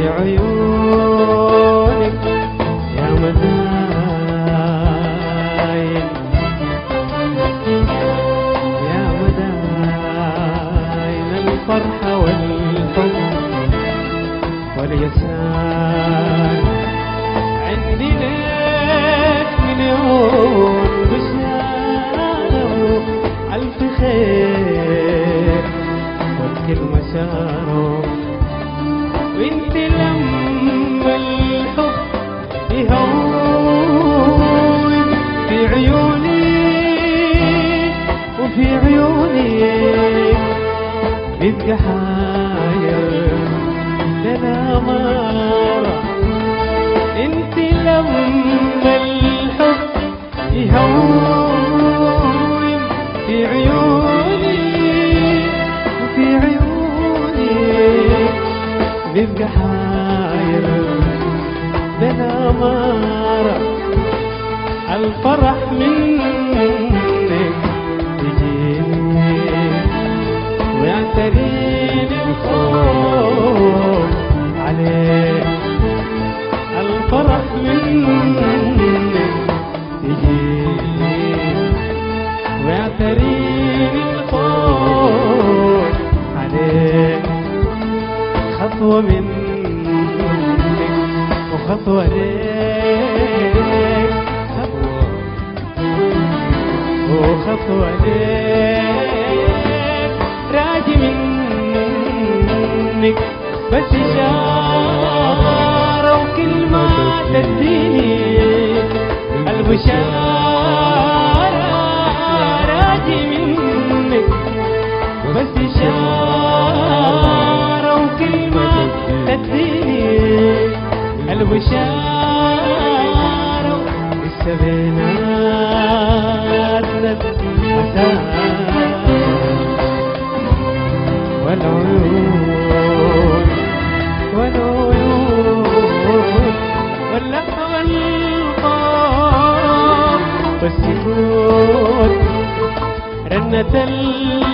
في عيونك يا مداين يا مداين الفرحة والحب واليسار عندي لك مليون بشارة ألف خير والكلمة شارة وانت لما الحب يهون في عيوني وفي عيوني بيبقى حاير لنا مرة انت لما الحب يهون في عيوني وفي عيوني بيبقى حاير لنا مرة الفرح منك يجيني ويعتريني الخوف عليك الفرح منك يجيني ويعتريني الخوف عليك خطوة منك وخطوة ليك خطوة وخطوة ليك راجي منك بس إشارة وكلمة تديني البشارة راجي منك بس إشارة وكلمة تديني البشارة لسه بيناتنا مسافة والعيون والعيون واللحظة والقام والسكوت رنة